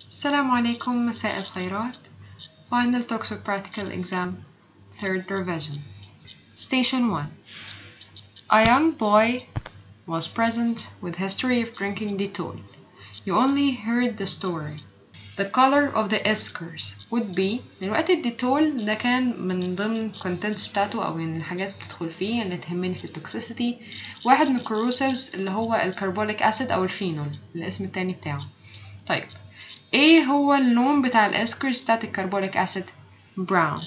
السلام عليكم مساء الخيرات Final Toxic Practical Exam Third Revision Station 1 A young boy was present with history of drinking Dettol. You only heard the story. The color of the eskers would be دلوقتي الديتول ده كان من ضمن contents بتاعته أو من الحاجات بتدخل فيه اللي تهمني في التوكسيسيتي واحد من الكروسيفز اللي هو الكربوليك أسيد أو الفينول الاسم التاني بتاعه طيب ايه هو اللون بتاع الاسكرز بتاعت الكربوليك أسيد brown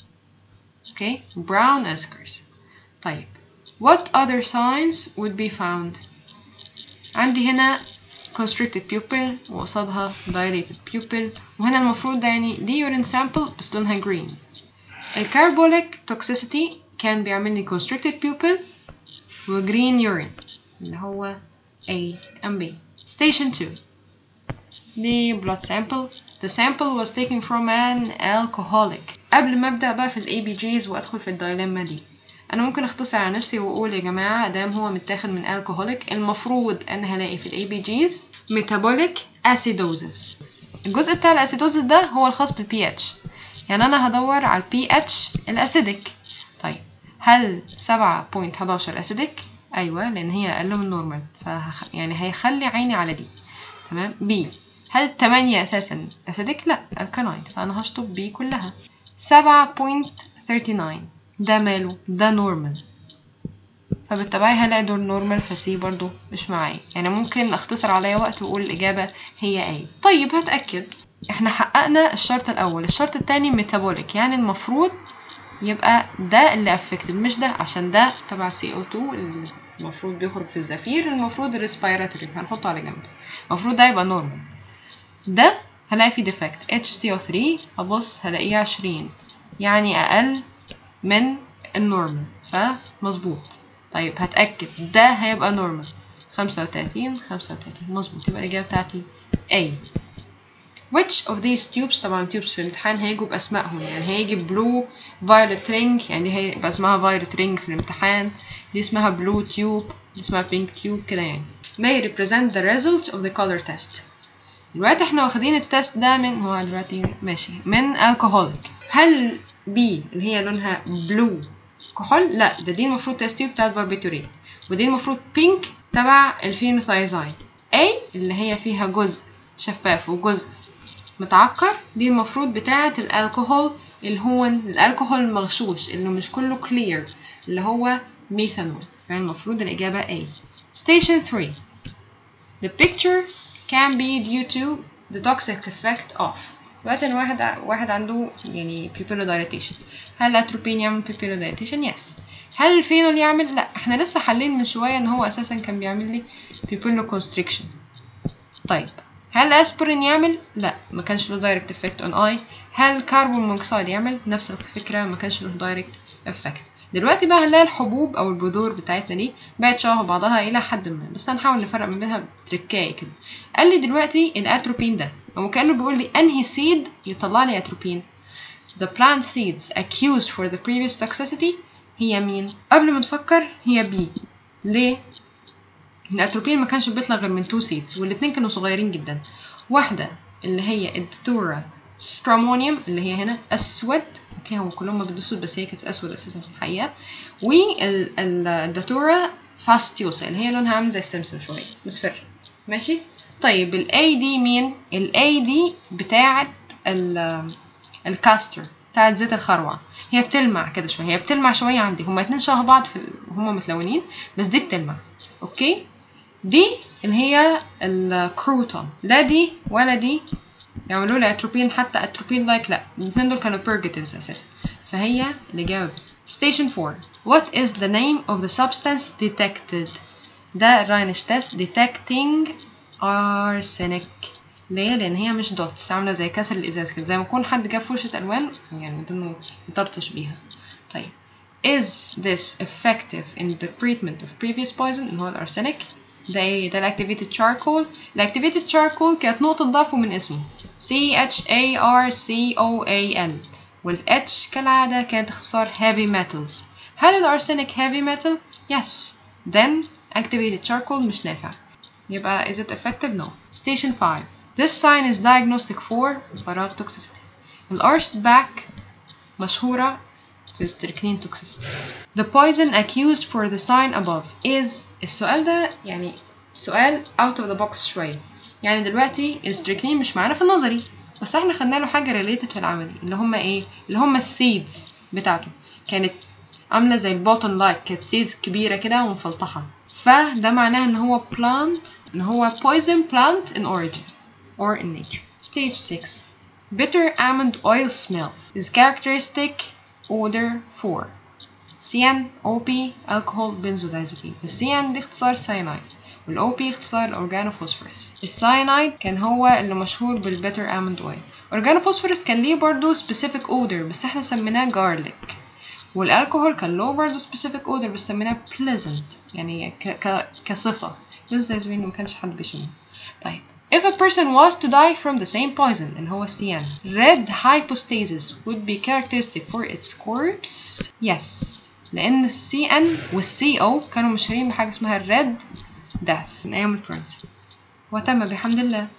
اوكي brown eskers طيب what other signs would be found عندي هنا constricted pupil وقصادها dilated pupil وهنا المفروض ده يعني دي urine sample بس لونها green الكربوليك toxicity كان بيعمل لي constricted pupil و green urine اللي هو A and B station 2 دي blood sample the sample was taken from an alcoholic قبل ما ابدأ بقى في ال ABGs وادخل في الدايلما دي انا ممكن اختصر على نفسي واقول يا جماعه دام هو متاخد من الكحوليك المفروض ان هلاقي في الاي بي جيز ميتابوليك اسيدوزس الجزء بتاع الاسيدوزس ده هو الخاص بالبي اتش يعني انا هدور على البي اتش الاسيدك طيب هل 7.11 اسيدك ايوه لان هي اقل من النورمال فهخ... يعني هيخلي عيني على دي تمام بي هل 8 اساسا اسيدك لا الكالاين فانا هشطب بي كلها 7.39 ده ماله ده نورمال فبالتبعي هلاقي دور نورمال فسي برضو مش معايا يعني ممكن اختصر عليا وقت واقول الاجابه هي ايه طيب هتاكد احنا حققنا الشرط الاول الشرط التاني ميتابوليك يعني المفروض يبقى ده اللي افكتد مش ده عشان ده تبع CO2 اللي المفروض بيخرج في الزفير المفروض الريسبيراتوري هنحطه على جنب المفروض ده يبقى نورمال ده هلاقي فيه ديفكت HCO3 هبص هلاقيه عشرين يعني اقل من النورمال فمظبوط طيب هتأكد ده هيبقى نورمال خمسة وتلاتين خمسة وتلاتين مظبوط يبقى الإجابة بتاعتي A which of these tubes طبعا tubes في الامتحان هيجوا بأسمائهم يعني هيجي blue violet ring يعني دي هيبقى اسمها violet ring في الامتحان دي اسمها blue tube دي اسمها pink tube كده يعني may represent the result of the color test دلوقتي احنا واخدين التست ده من هو دلوقتي ماشي من alcoholic هل بي اللي هي لونها بلو كحول لا ده دي المفروض تيست تيوب بتاعت باربيتوريت ودي المفروض بينك تبع الفينوثايزاين A اللي هي فيها جزء شفاف وجزء متعكر دي المفروض بتاعة الالكوهول الهون الالكوهول المغشوش اللي مش كله كلير اللي هو ميثانول يعني المفروض الإجابة A Station 3 The picture can be due to the toxic effect of وقت ان واحد واحد عنده يعني pupillar dilatation هل الاتروبين يعمل pupillar dilatation yes هل الفينول يعمل لا احنا لسه حالين من شويه ان هو اساسا كان بيعمل لي pupillar constriction طيب هل الاسبرين يعمل لا ما كانش له دايركت افكت اون اي هل الكربون مونوكسيد يعمل نفس الفكره ما كانش له دايركت افكت دلوقتي بقى هنلاقي الحبوب او البذور بتاعتنا دي بقت شبه بعضها الى حد ما بس هنحاول نفرق ما بينها بتركايه كده قال لي دلوقتي الاتروبين ده هو كانه بيقول لي انهي سيد يطلع لي اتروبين the plant seeds accused for the previous toxicity هي مين قبل ما نفكر هي بي ليه الاتروبين ما كانش بيطلع غير من تو سيدز والاتنين كانوا صغيرين جدا واحده اللي هي الدتورا سترامونيوم اللي هي هنا اسود اوكي هو كلهم ما بيدوسوا بس هي كانت اسود اساسا في الحقيقه والداتورا فاستيوسا اللي هي لونها عامل زي السمسم شويه مصفر ماشي طيب الاي دي مين الاي دي بتاعه الكاستر بتاعه زيت الخروع هي بتلمع كده شويه هي بتلمع شويه عندي هما اتنين شبه بعض في هما متلونين بس دي بتلمع اوكي دي اللي هي الكروتون لا دي ولا دي يعملوا لي اتروبين حتى اتروبين لايك لا الاثنين دول كانوا purgatives اساسا فهي الاجابه station 4 what is the name of the substance detected ده الراينش تيست detecting arsenic ليه لان هي مش دوتس عامله زي كسر الازاز كده زي ما يكون حد جاب فرشه الوان يعني انه يطرطش بيها طيب is this effective in the treatment of previous poison اللي هو الارسنك ده ايه ده الاكتيفيتد charcoal الاكتيفيتد charcoal كانت نقطه ضعف من اسمه C H A R C O A L وال H كالعادة كانت اختصار heavy metals هل الارسنك heavy metal؟ Yes then activated charcoal مش نافع يبقى is it effective? No. Station 5 This sign is diagnostic for فراغ toxicity. ال arched back مشهورة في strychnine toxicity. The poison accused for the sign above is السؤال ده يعني سؤال out of the box شوية. يعني دلوقتي الستريكنين مش معانا في النظري بس احنا خدنا له حاجة related في العملي اللي هما ايه؟ اللي هما السيدز بتاعته كانت عاملة زي البوتن لايك كانت سيدز كبيرة كده ومفلطحة فده معناه ان هو plant ان هو poison plant in origin or in nature. Stage 6 Bitter almond oil smell is characteristic odor for CN, OP, alcohol, benzodiazepine. الCN دي اختصار cyanide والأو بي اختصار الأورجانوفوسفورس الساينايد كان هو اللي مشهور بالبيتر almond oil أورجانوفوسفورس كان ليه برضو specific odor بس احنا سميناه garlic والالكوهول كان له برضه specific odor بس سميناه pleasant يعني ك ك كصفة بنزودازبين ما كانش حد بيشمه طيب If a person was to die from the same poison اللي هو CN red hypostasis would be characteristic for its corpse yes لأن ال CN وال CO كانوا مشهورين بحاجة اسمها red death من أيام الفرنسي وتم بحمد الله